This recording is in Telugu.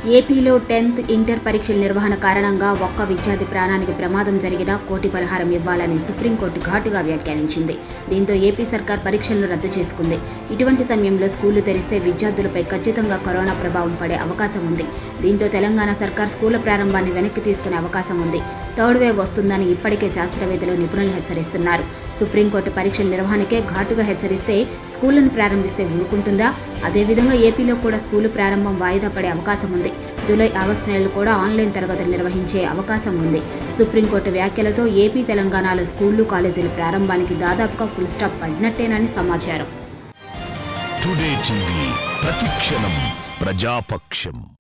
ఏపీలో టెన్త్ ఇంటర్ పరీక్షల నిర్వహణ కారణంగా ఒక్క విద్యార్థి ప్రాణానికి ప్రమాదం జరిగినా కోటి పరిహారం ఇవ్వాలని సుప్రీంకోర్టు ఘాటుగా వ్యాఖ్యానించింది దీంతో ఏపీ సర్కార్ పరీక్షలను రద్దు చేసుకుంది ఇటువంటి సమయంలో స్కూళ్లు తెరిస్తే విద్యార్థులపై ఖచ్చితంగా కరోనా ప్రభావం పడే అవకాశం ఉంది దీంతో తెలంగాణ సర్కార్ స్కూళ్ల ప్రారంభాన్ని వెనక్కి తీసుకునే అవకాశం ఉంది థర్డ్ వేవ్ వస్తుందని ఇప్పటికే శాస్త్రవేత్తలు నిపుణులు హెచ్చరిస్తున్నారు సుప్రీంకోర్టు పరీక్షల నిర్వహణకే ఘాటుగా హెచ్చరిస్తే స్కూళ్లను ప్రారంభిస్తే ఊరుకుంటుందా అదేవిధంగా ఏపీలో కూడా స్కూలు ప్రారంభం వాయిదా పడే అవకాశం ఉంది జూలై ఆగస్టు నెలలు కూడా ఆన్లైన్ తరగతులు నిర్వహించే అవకాశం ఉంది సుప్రీంకోర్టు వ్యాఖ్యలతో ఏపీ తెలంగాణలో స్కూళ్లు కాలేజీల ప్రారంభానికి దాదాపుగా ఫుల్ స్టాప్ పడినట్టేనని సమాచారం టుడే టీవీ ప్రతిక్షణం ప్రజాపక్షం